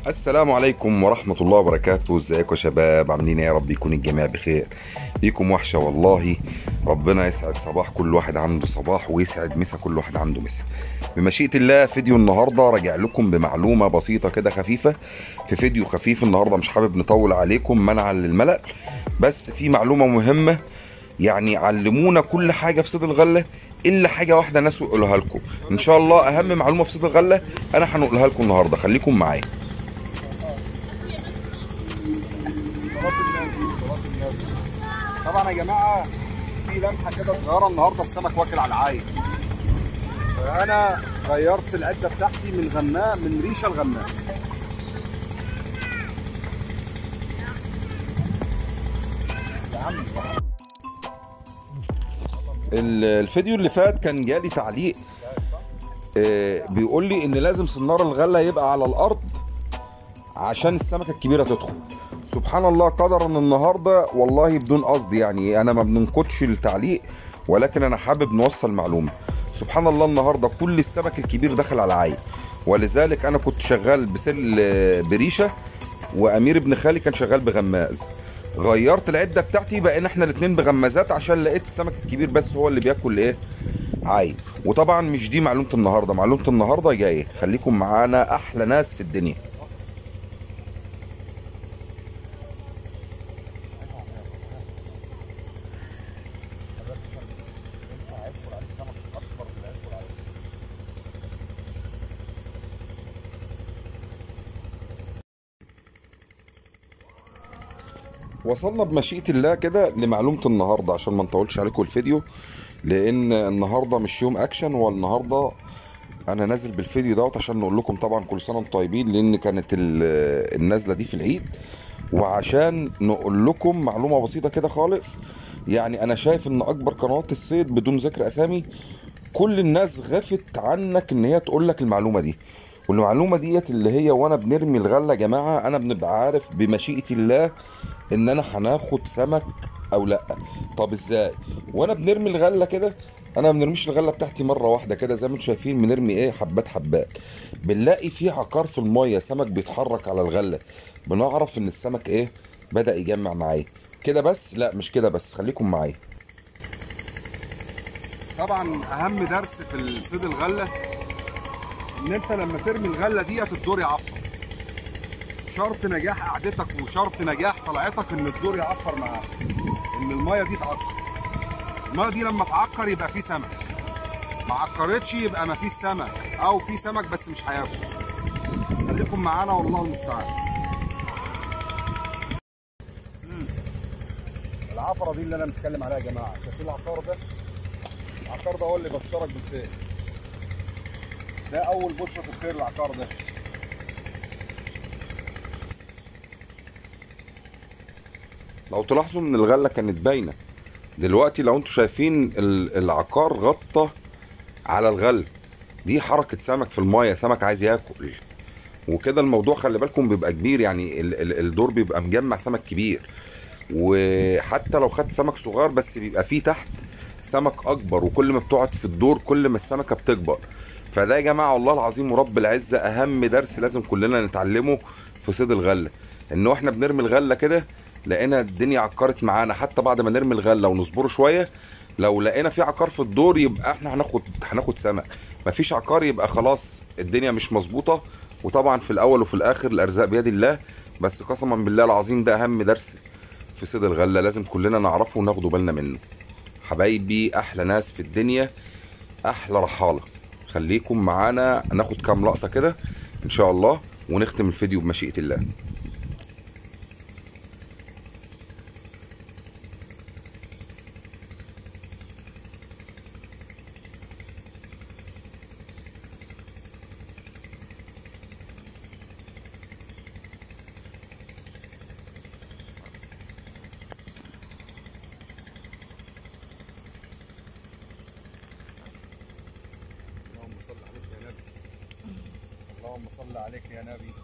السلام عليكم ورحمة الله وبركاته ازيكم يا شباب عاملين ايه يا رب يكون الجميع بخير ليكم وحشة والله ربنا يسعد صباح كل واحد عنده صباح ويسعد مسا كل واحد عنده مسا بمشيئة الله فيديو النهاردة راجع لكم بمعلومة بسيطة كده خفيفة في فيديو خفيف النهاردة مش حابب نطول عليكم منعا للملل بس في معلومة مهمة يعني علمونا كل حاجة في صيد الغلة الا حاجة واحدة ناس يقولها لكم ان شاء الله اهم معلومة في صيد الغلة انا هنقولها لكم النهاردة خليكم معايا طبعا يا جماعه في لمحه كده صغيره النهارده السمك واكل على العايم فانا غيرت العده بتاعتي من غماء من ريشه لغماء ال- الفيديو اللي فات كان جالي تعليق آه، بيقول لي ان لازم سنار الغله يبقى على الارض عشان السمكه الكبيره تدخل سبحان الله قدرا النهارده والله بدون قصد يعني انا ما بننقدش التعليق ولكن انا حابب نوصل معلومه سبحان الله النهارده كل السمك الكبير دخل على العين ولذلك انا كنت شغال بسل آه، بريشه وامير ابن خالي كان شغال بغماز غيرت العده بتاعتي بقينا احنا الاثنين بغمازات عشان لقيت السمك الكبير بس هو اللي بياكل ايه عايم وطبعا مش دي معلومه النهارده معلومه النهارده جايه خليكم معانا احلى ناس في الدنيا وصلنا بمشيئة الله كده لمعلومة النهاردة عشان ما نطولش عليكم الفيديو لأن النهاردة مش يوم أكشن والنهاردة أنا نازل بالفيديو دوت عشان نقول لكم طبعا كل سنة وانتم طيبين لأن كانت ال- النازلة دي في العيد وعشان نقول لكم معلومة بسيطة كده خالص يعني أنا شايف إن أكبر قنوات الصيد بدون ذكر أسامي كل الناس غفت عنك إن هي تقول لك المعلومة دي والمعلومة ديت اللي هي وانا بنرمي الغلة يا جماعة انا بنبقى عارف بمشيئة الله ان انا هناخد سمك او لا طب ازاي وانا بنرمي الغلة كده انا ما بنرميش الغلة بتاعتي مرة واحدة كده زي ما انتم شايفين بنرمي ايه حبات حبات بنلاقي في عقار في المية سمك بيتحرك على الغلة بنعرف ان السمك ايه بدأ يجمع معايا كده بس لا مش كده بس خليكم معايا طبعا اهم درس في صيد الغله ان انت لما ترمي الغله ديت الدور يعفر شرط نجاح قعدتك وشرط نجاح طلعتك ان الدور يعفر معاك ان الميه دي تعكر الميه دي لما تعكر يبقى في سمك ما عكرتش يبقى ما فيش سمك او في سمك بس مش هياكل خليكم معانا والله المستعان مم. العفره دي اللي انا بتكلم عليها يا جماعه شايفين العقار ده العقار ده هو اللي بشرك بالخير ده اول بشرة في الخير العقار ده لو تلاحظوا ان الغله كانت باينه دلوقتي لو انتوا شايفين ال- العقار غطى على الغله دي حركه سمك في المايه سمك عايز ياكل وكده الموضوع خلي بالكم بيبقى كبير يعني ال- ال- الدور بيبقى مجمع سمك كبير وحتى لو خدت سمك صغير بس بيبقى فيه تحت سمك اكبر وكل ما بتقعد في الدور كل ما السمكه بتكبر فده يا جماعه والله العظيم ورب العزه اهم درس لازم كلنا نتعلمه في صيد الغله ان احنا بنرمي الغله كده لقينا الدنيا عكرت معانا حتى بعد ما نرمي الغله ونصبره شويه لو لقينا في عقار في الدور يبقى احنا هناخد هناخد سمك مفيش عقار يبقى خلاص الدنيا مش مظبوطه وطبعا في الاول وفي الاخر الارزاق بيد الله بس قسما بالله العظيم ده اهم درس في صيد الغله لازم كلنا نعرفه وناخده بالنا منه حبايبي احلى ناس في الدنيا احلى رحاله خليكم معانا ناخد كام لقطه كده ان شاء الله ونختم الفيديو بمشيئه الله اللهم صل عليك يا نبي اللهم صل عليك يا نبي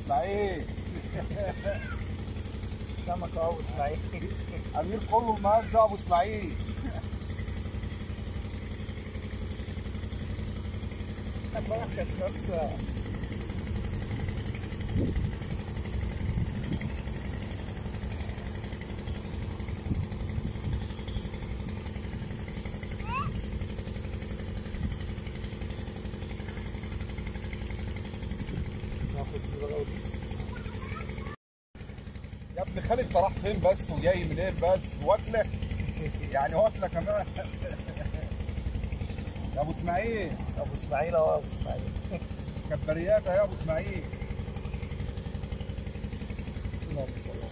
اسماعيل سمك اهو اسماعيل امير كله المقاس ده ابو اسماعيل امبارح كانت ناس ناخد الورقة دي. يا ابن خالد انت راح فين بس وجاي منين بس واكله يعني واكله كمان يا ابو اسماعيل ابو اسماعيل اهو ابو اسماعيل كبريات يا ابو اسماعيل اللهم صل